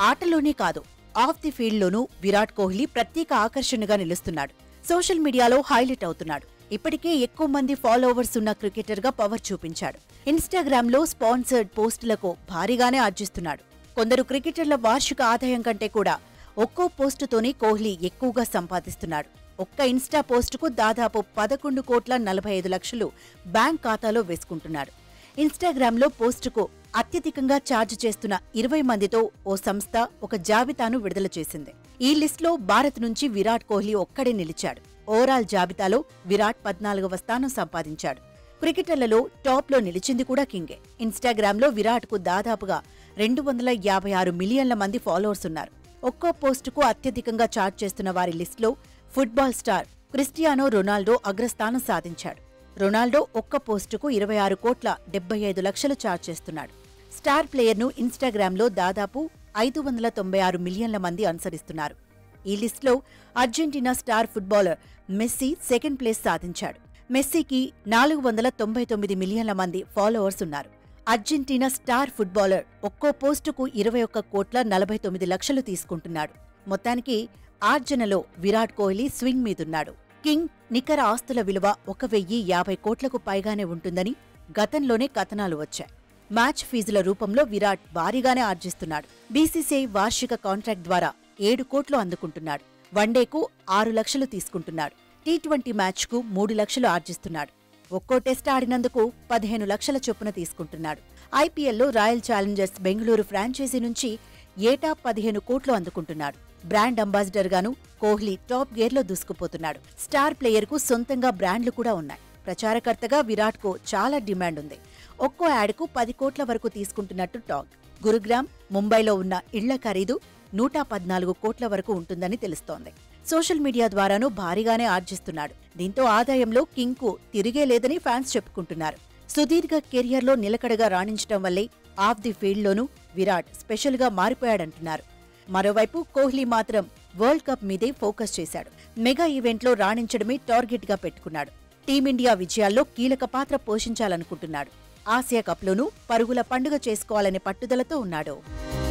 ఆటలోనే కాదు off the ఫీల్డ్లోనూ విరాట్ కోహ్లీ ప్రత్యేక ఆకర్షణగా నిలుస్తున్నాడు సోషల్ మీడియాలో హైలైట్ అవుతున్నాడు ఇప్పటికే ఎక్కువ మంది ఫాలోవర్స్ ఉన్న క్రికెటర్గా పవర్ చూపించాడు ఇన్స్టాగ్రామ్లో స్పాన్సర్డ్ పోస్టులకు భారీగానే ఆర్జిస్తున్నాడు కొందరు క్రికెటర్ల వార్షిక ఆదాయం కంటే కూడా ఒక్కో పోస్టుతోనే కోహ్లీ ఎక్కువగా సంపాదిస్తున్నాడు ఒక్క ఇన్స్టా పోస్టుకు దాదాపు పదకొండు కోట్ల నలభై ఐదు లక్షలు బ్యాంక్ ఖాతాలో వేసుకుంటున్నాడు ఇన్స్టాగ్రామ్లో పోస్టుకు అత్యధికంగా ఛార్జ్ చేస్తున్న ఇరవై మందితో ఓ సంస్థ ఒక జాబితాను విడుదల చేసింది ఈ లిస్టులో భారత్ నుంచి విరాట్ కోహ్లీ ఒక్కడే నిలిచాడు ఓవరాల్ జాబితాలో విరాట్ పద్నాలుగవ స్థానం సంపాదించాడు క్రికెటర్లలో టాప్లో నిలిచింది కూడా కింగే ఇన్స్టాగ్రామ్లో విరాట్కు దాదాపుగా రెండు వందల యాభై ఆరు మిలియన్ల మంది ఫాలోవర్స్ ఉన్నారు ఒక్కో పోస్టుకు అత్యధికంగా చార్జ్ చేస్తున్న వారి లిస్టులో ఫుట్బాల్ స్టార్ క్రిస్టియానో రొనాల్డో అగ్రస్థానం సాధించాడు రొనాల్డో ఒక్క పోస్టుకు ఇరవై ఆరు కోట్ల డెబ్బై ఐదు లక్షలు చార్జ్ చేస్తున్నాడు స్టార్ ప్లేయర్ను ఇన్స్టాగ్రామ్లో దాదాపు ఐదు వందల తొంభై ఆరు మిలియన్ల మంది అనుసరిస్తున్నారు ఈ లిస్టులో Argentina star footballer Messi second place సాధించాడు మెస్సీకి నాలుగు వందల తొంభై తొమ్మిది మిలియన్ల మంది ఫాలోవర్స్ ఉన్నారు అర్జెంటీనా స్టార్ ఫుట్బాలర్ ఒక్కో పోస్టుకు ఇరవై ఒక్క కోట్ల నలభై తొమ్మిది లక్షలు తీసుకుంటున్నాడు మొత్తానికి ఆర్జనలో విరాట్ కోహ్లీ స్వింగ్ మీదున్నాడు కింగ్ నికర ఆస్తుల విలువ ఒక వెయ్యి యాభై కోట్లకు పైగానే ఉంటుందని గతంలోనే కథనాలు వచ్చాయి మ్యాచ్ ఫీజుల రూపంలో విరాట్ భారీగానే ఆర్జిస్తున్నాడు బీసీసీఐ వార్షిక కాంట్రాక్ట్ ద్వారా ఏడు కోట్లు అందుకుంటున్నాడు వన్డేకు ఆరు లక్షలు తీసుకుంటున్నాడు టీ ట్వంటీ మ్యాచ్కు మూడు లక్షలు ఆర్జిస్తున్నాడు ఒక్కో టెస్ట్ ఆడినందుకు పదిహేను లక్షల చొప్పున తీసుకుంటున్నాడు ఐపీఎల్లో రాయల్ ఛాలెంజర్స్ బెంగళూరు ఫ్రాంచైజీ నుంచి ఏటా పదిహేను కోట్లు అందుకుంటున్నాడు బ్రాండ్ అంబాసిడర్ గాను కోహ్లీ టాప్ గేర్లో దూసుకుపోతున్నాడు స్టార్ ప్లేయర్కు సొంతంగా బ్రాండ్లు కూడా ఉన్నాయి ప్రచారకర్తగా విరాట్కు చాలా డిమాండ్ ఉంది ఒక్కో యాడ్కు పది కోట్ల వరకు తీసుకుంటున్నట్టు టాక్ గురుగ్రామ్ ముంబైలో ఉన్న ఇళ్ల ఖరీదు నూట పద్నాలుగు కోట్ల వరకు ఉంటుందని తెలుస్తోంది సోషల్ మీడియా ద్వారానూ భారీగానే ఆర్జిస్తున్నాడు దీంతో ఆదాయంలో కింగ్కు తిరిగే లేదని ఫ్యాన్స్ చెప్పుకుంటున్నారు సుదీర్ఘ కెరియర్లో నిలకడగా రాణించడం వల్లే ఆఫ్ ది ఫీల్డ్లోనూ విరాట్ స్పెషల్గా మారిపోయాడంటున్నారు మరోవైపు కోహ్లీ మాత్రం వరల్డ్ కప్ మీదే ఫోకస్ చేశాడు మెగా ఈవెంట్లో రాణించడమే టార్గెట్గా పెట్టుకున్నాడు టీమిండియా విజయాల్లో కీలక పాత్ర పోషించాలనుకుంటున్నాడు ఆసియా కప్లోనూ పరుగుల పండుగ చేసుకోవాలనే పట్టుదలతో ఉన్నాడు